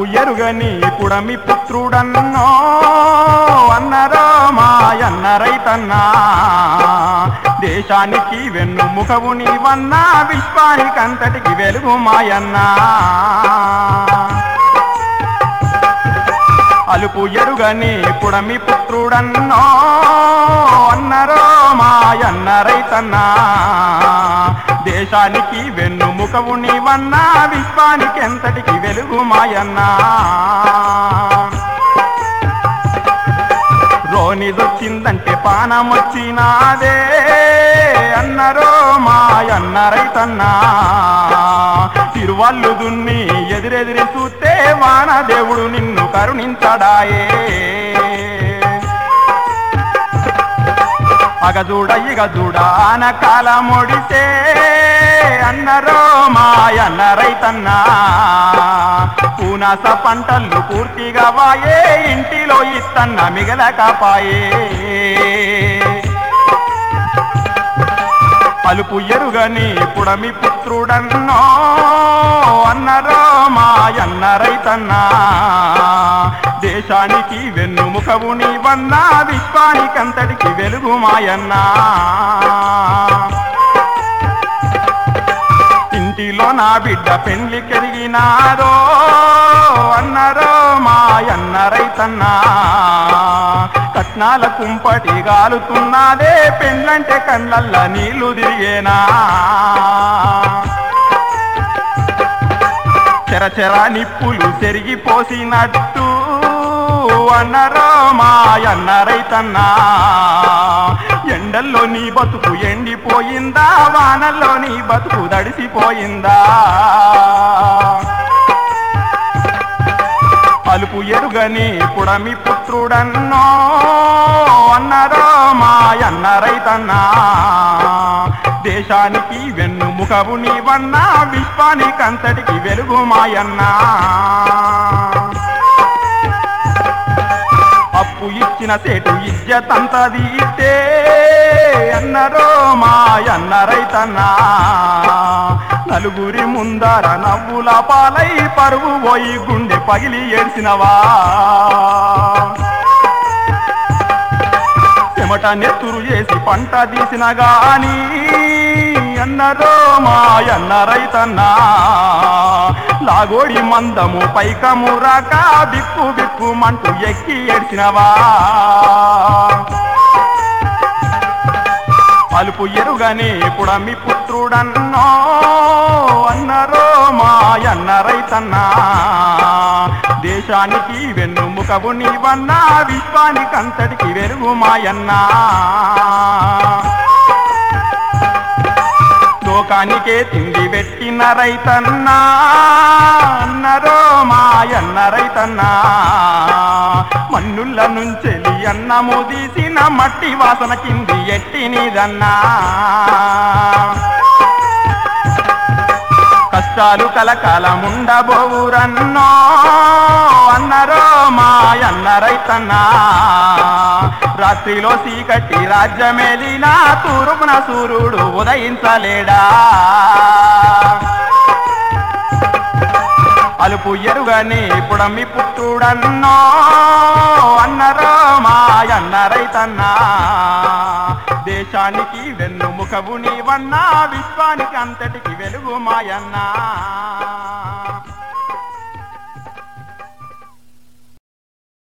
ఎరుగని పుడమి పుత్రుడన్నో అన్నరో మాయన్న రైతన్నా దేశానికి వెన్ను ముఖవు నీవన్నా విశ్వానికంతటికి వెలుగు మాయన్నా అలుపు ఎరుగని పుడమి పుత్రుడన్నో అన్నరో మాయన్న రైతన్నా దేశానికి వెన్ను ముఖవు నీవన్నా విశ్వానికి ఎంతటికి వెలుగు మాయన్నా రోని దొచ్చిందంటే పానం వచ్చినాదే అన్నరో మాయన్న రైతన్నా తిరువల్లు దున్ని ఎదురెదిరి చూస్తే వానదేవుడు నిన్ను కరుణించడాయే అగజూడ ఇగజూడ ఆనకాల మొడితే అన్నరో మాయన్న రైతన్నా పూనాస పంటలు పూర్తిగా వాయే ఇంటిలో ఇత్తన్న మిగలకపాయే అలుపు ఎరుగని పుడమి పుత్రుడన్నో అన్నరో మాయన్న రైతన్నా దేశానికి వెన్నుముఖవు నీవన్నా విశ్వానికంతటికి వెలుగు మాయన్నా ఇంటిలో నా బిడ్డ పెళ్లి కెరిగినారో అన్నరో మాయన్న రైతన్నా కట్నాల కుంపటి గాలుతున్నదే పెండ్లంటే కళ్ళల్ల నీళ్లు తిరిగేనా చెరచెర నిప్పులు చెరిగిపోసినట్టు అన్నరో మాయన్న రైతన్నా ఎండల్లో నీ బతుకు ఎండిపోయిందా వానల్లో నీ బతుకు దడిసిపోయిందా పలుపు ఎరుగని పుడమి పుత్రుడన్నో అన్నరో మాయన్న రైతన్నా దేశానికి వెన్ను ముఖవు నీవన్నా విశ్వానికంతటికి వెలుగు మాయన్నా అప్పు ఇచ్చిన సేటు ఇజ్జతంతది ఇట్టే అన్నరో మాయన్న రైతన్నా నలుగురి ముందర నవ్వుల పాలై పరుగు పోయి గుండె పగిలి ఏడ్చినవా చెమట నెత్తురు చేసి పంట తీసిన గాని అన్నరో మాయన్న రైతన్నా లాగోడి మందము పైకము రాక బిక్కు బిక్కు మంటూ ఎక్కి ఏడ్చినవా పలుపు ఎరుగని పుడమి పుత్రుడన్నో అన్నరో మాయన్న రైతన్నా దేశానికి వెన్ను ముఖవు నీవన్నా విశ్వానికంతటికి వెలుగు మాయన్నా లోకానికే తిండి పెట్టిన రైతన్నా అన్నరో మాయన్న రైతన్నా మన్నుల నుంచెలి అన్నము తీసిన మట్టి వాసన కింది ఎట్టినిదన్నా కష్టాలు కలకాలముండబోవురన్నో అన్నరో మాయన్న రైతన్నా రాత్రిలో చీకటి రాజ్యమేలినా తూర్పున సూర్యుడు ఉదయించలేడా అలుపు ఎరుగని పుడమి పుత్రుడన్నో అన్నరో మాయన్న రైతన్నా దేశానికి వెన్ను ముఖవు నీవన్నా విశ్వానికి అంతటికి వెలుగు మాయన్నా